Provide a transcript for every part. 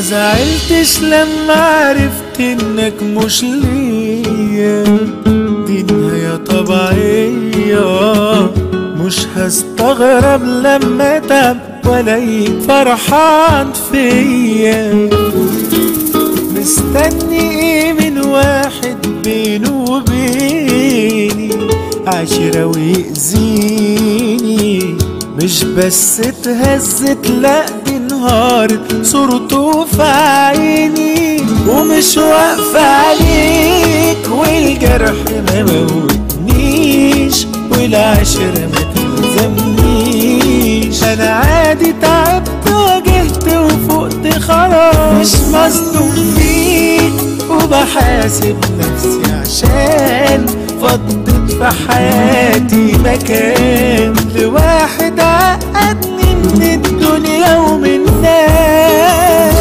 زعلتش لما عرفت انك مش ليا دي نهاية طبيعية مش هستغرب لما اتعب والاقيك فرحان فيا مستني ايه من واحد بينه وبيني عشرة ويأذيني مش بس اتهزت لا دي انهارت صورته في عيني ومش واقفة عليك والجرح ما موتنيش والعشرة ما تلزمنيش انا عادي تعبت واجهت وفقت خلاص مش مصدوم فيك وبحاسب نفسي عشان فضت في حياتي مكان لواحد عقدني من الدنيا ومن الناس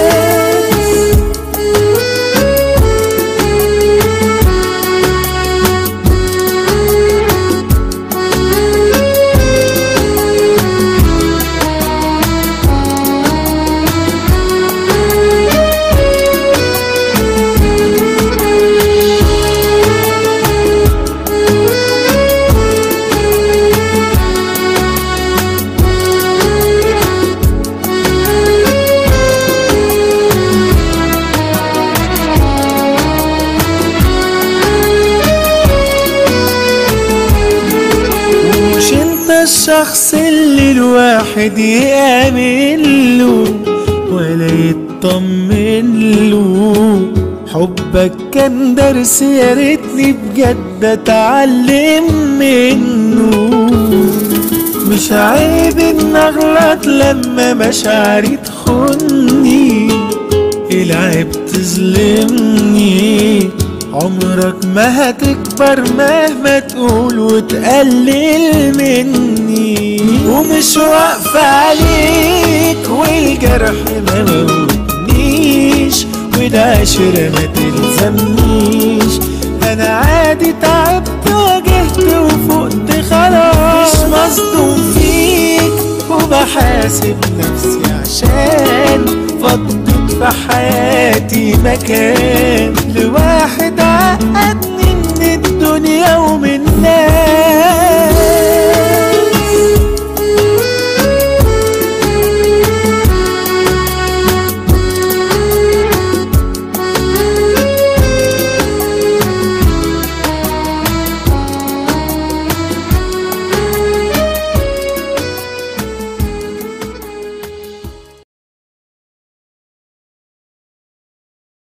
مش انت الشخص اللي الواحد يآمن له ولا يطمن له حبك كان درس يا ريتني بجد اتعلم منه مش عيب ان اغلط لما مشاعري تخني العيب تظلمني عمرك ما هتكبر مهما تقول وتقلل مني ومش واقفة عليك والجرح ما موتنيش والعشرة ما تلزمنيش انا عادي تعبت واجهت وفقت خلاص مش مصدوم فيك وبحاسب نفسي عشان فضت في حياتي مكان لواحد عقدني من الدنيا ومن